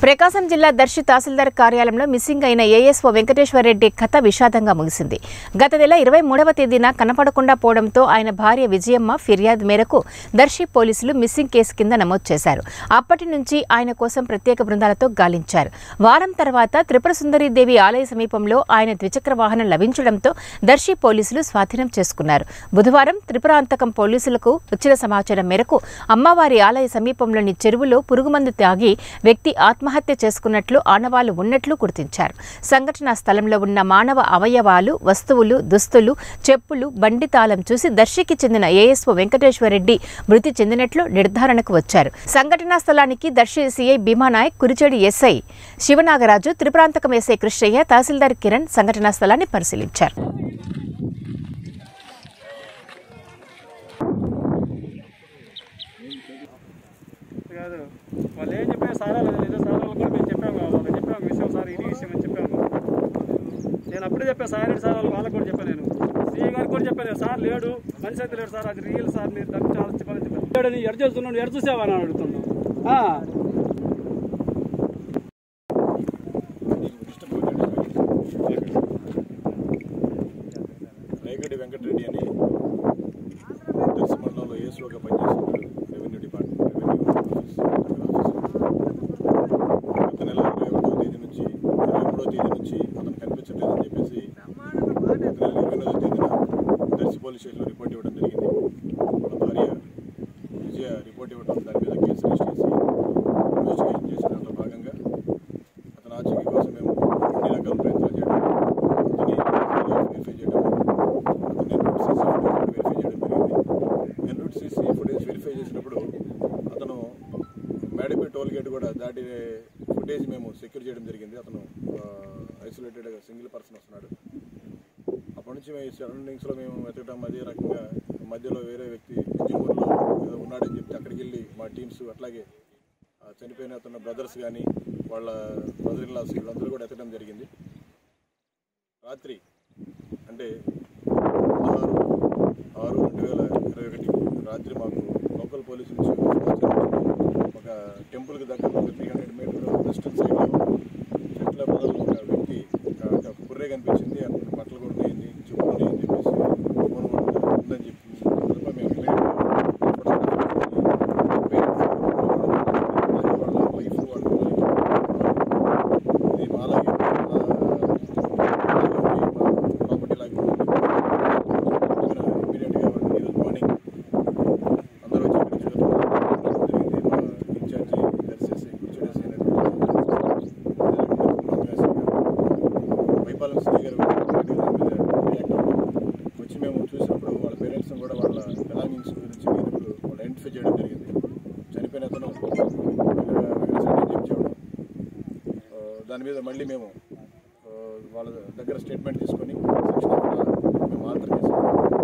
ప్రకాశం జిల్లా దర్శి తహసీల్దార్ కార్యాలయంలో మిస్సింగ్ అయిన ఏఎస్ఓ వెంకటేశ్వర రెడ్డి కథ విషాదంగా ముగిసింది గత నెల ఇరవై మూడవ తేదీన కనపడకుండా పోవడంతో ఆయన భార్య విజయమ్మ ఫిర్యాదు మేరకు దర్శి పోలీసులు మిస్సింగ్ కేసు కింద నమోదు చేశారు అప్పటి నుంచి ఆయన కోసం ప్రత్యేక బృందాలతో గాలించారు వారం తర్వాత త్రిపుర సుందరీదేవి ఆలయ సమీపంలో ఆయన ద్విచక్ర వాహనం లభించడంతో దర్శి పోలీసులు స్వాధీనం చేసుకున్నారు బుధవారం త్రిపురాంతకం పోలీసులకు వచ్చిన సమాచారం మేరకు అమ్మవారి ఆలయ సమీపంలోని చెరువులో పురుగుమందు తాగి వ్యక్తి ఆత్మహత్య చేసుకున్నట్లు ఆనవాళ్లు ఉన్నట్లు గుర్తించారు సంఘటనా స్థలంలో ఉన్న మానవ అవయవాలు వస్తువులు దుస్తులు చెప్పులు బండి తాళం చూసి దర్శికి చెందిన ఏఎస్ఓ వెంకటేశ్వరరెడ్డి మృతి చెందినట్లు నిర్ధారణకు వచ్చారు సంఘటనా స్థలానికి Darsi CI Bheemanayak Kurichedi SI Sivanagaraju Tripurantakam SI Krishnaiah తహసీల్దార్ కిరణ్ సంఘటనా స్థలాన్ని పరిశీలించారు కాదు వాళ్ళు ఏం చెప్పారు సార్ వాళ్ళు ఏదో సార్ వాళ్ళు కూడా మేము చెప్పాము వాళ్ళకి చెప్పాము విషయం సార్ ఇది విషయం అని చెప్పాము నేను అప్పుడే చెప్పాను సార్ ఏంటి సార్ వాళ్ళు వాళ్ళకి కూడా చెప్పాను నేను సీఏ గారికి కూడా చెప్పాను సార్ లేడు మనిషి అయితే లేడు సార్ అది రియల్ సార్ మీరు దాన్ని చాలా చెప్పాలని చెప్పాను లేడని ఎడ చేస్తున్నాడు ఎడ చూసావా అని అడుగుతున్నాను ఆ. రేగడి వెంకటరెడ్డి అని దర్శి మండలంలో ఏసులోగా పనిచేస్తున్నాడు రెవెన్యూ డిపార్ట్మెంట్ రెవెన్యూ ఆఫీస్ గత నెల ఇరవై ఒకటో తేదీ నుంచి ఇరవై మూడో తేదీ నుంచి అతను కనిపించట్లేదని చెప్పేసి గత నెల ఇరవై ఎనిమిదో తేదీన దర్శి పోలీస్ స్టేషన్లో రిపోర్ట్ ఇవ్వడం జరిగింది వాళ్ళ భార్య విజయ రిపోర్ట్ ఇవ్వడం దాని మీద కేసు రిజిస్టర్ చేసి ఇన్వెస్టిగేషన్ చేసిన దాంట్లో భాగంగా అతని ఆచూకీ కోసం మేము అన్ని రకాల ప్రయత్నాలు చేయడం అతని వెరిఫై చేయడం అతని ఎన్రూట్ సీసీ ఫుటేజ్ వెరిఫై చేయడం జరిగింది ఎన్రూట్ సీసీ ఫుటేజ్ వెరిఫై చేసినప్పుడు అతను మేడపి టోల్ గేట్ కూడా దాటి ఫుటేజ్ మేము సెక్యూర్ చేయడం జరిగింది అతను ఐసోలేటెడ్ సింగిల్ పర్సన్ వస్తున్నాడు అప్పటి నుంచి మేము సరౌండింగ్స్లో మేము వెతకడం అదే రకంగా మధ్యలో వేరే వ్యక్తి విజయపూర్లో ఏదో ఉన్నాడని చెప్పి అక్కడికి వెళ్ళి మా టీమ్స్ అట్లాగే ఆ చనిపోయిన అతను బ్రదర్స్ కానీ వాళ్ళ బ్రదర్ ఇన్ లాస్ వీళ్ళందరూ కూడా ఎత్తడం జరిగింది రాత్రి అంటే పదహారు ఆరు రెండు వేల ఇరవై ఒకటి రాత్రి మాకు లోకల్ పోలీసు నుంచి ఒక సమాచారం వచ్చింది. ఒక టెంపుల్కి దగ్గర ఒక త్రీ హండ్రెడ్ మీటర్ వెస్టర్న్ సైడ్లో చెట్ల మొదలు ఒక వ్యక్తి ఒక- ఒక పుర్రే కనిపించింది అతను బట్టలు కూడా ఉన్నాయండి చెప్పులు ఉన్నాయని చెప్పేసి ఫోన్ కూడా ఉందని చెప్పి అందులో మేము immediate గా photography parents వాళ్ళ వైఫ్ వాళ్ళ పిల్లలకి ఇది మాలాగే ప్రాపర్టీ లాగా ఇమీడియట్గా ఈరోజు మార్నింగ్ అందరూ వచ్చి ఇక్కడ చూడటం జరిగింది మా ఇన్ఛార్జి దర్శేసి కూర్చోడేసి వైపాలెం శ్రీ గారు రియాక్ట్ అవ్వడం వచ్చి మేము చూసినప్పుడు వాళ్ళ పేరెంట్స్ని కూడా వాళ్ళ బిలాంగింగ్స్ గురించి మీరు వాళ్ళు ఐడెంటిఫై చేయడం జరిగింది చనిపోయిన అతను వెంకటేశ్వర చెప్పి చెప్పడం ఆ, దాని మీద మళ్ళీ మేము ఆ, వాళ్ళ దగ్గర స్టేట్మెంట్ తీసుకొని సెక్షన్ ఆఫ్ లా మేము ఆల్టర్ చేసాం